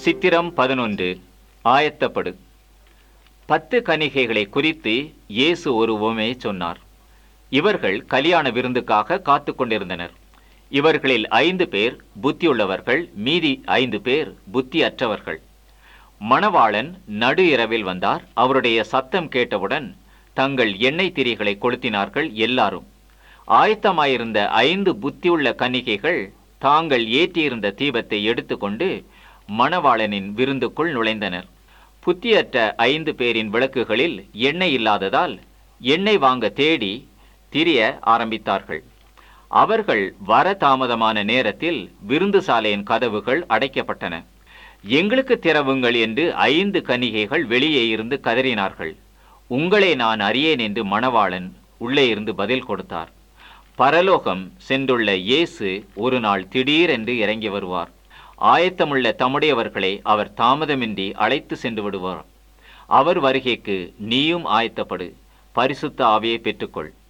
சித்திரம் பதினொன்று ஆயத்தப்படு பத்து கணிகைகளை குறித்து இயேசு ஒரு உவமையை சொன்னார் இவர்கள் கல்யாண விருந்துக்காக காத்து கொண்டிருந்தனர் இவர்களில் ஐந்து பேர் புத்தியுள்ளவர்கள் மீதி ஐந்து பேர் புத்தியற்றவர்கள் மணவாளன் நடு இரவில் வந்தார் அவருடைய சத்தம் கேட்டவுடன் தங்கள் எண்ணெய் திரிகளை கொளுத்தினார்கள் எல்லாரும் ஆயத்தமாயிருந்த ஐந்து புத்தியுள்ள கன்னிகைகள் தாங்கள் ஏற்றியிருந்த தீபத்தை எடுத்துக்கொண்டு மணவாளனின் விருந்துக்குள் நுழைந்தனர் புத்தியற்ற ஐந்து பேரின் விளக்குகளில் எண்ணெய் இல்லாததால் எண்ணெய் வாங்க தேடி திரிய ஆரம்பித்தார்கள் அவர்கள் வர தாமதமான நேரத்தில் விருந்து சாலையின் கதவுகள் அடைக்கப்பட்டன எங்களுக்கு திறவுங்கள் என்று ஐந்து கன்னிகைகள் வெளியே இருந்து கதறினார்கள் உங்களை நான் அறியேன் என்று மணவாளன் உள்ளே இருந்து பதில் கொடுத்தார் பரலோகம் சென்றுள்ள இயேசு ஒரு நாள் திடீரென்று இறங்கி வருவார் ஆயத்தமுள்ள தம்முடையவர்களை அவர் தாமதமின்றி அழைத்து சென்று விடுவார் அவர் வருகைக்கு நீயும் ஆயத்தப்படு பரிசுத்த ஆவியை பெற்றுக்கொள்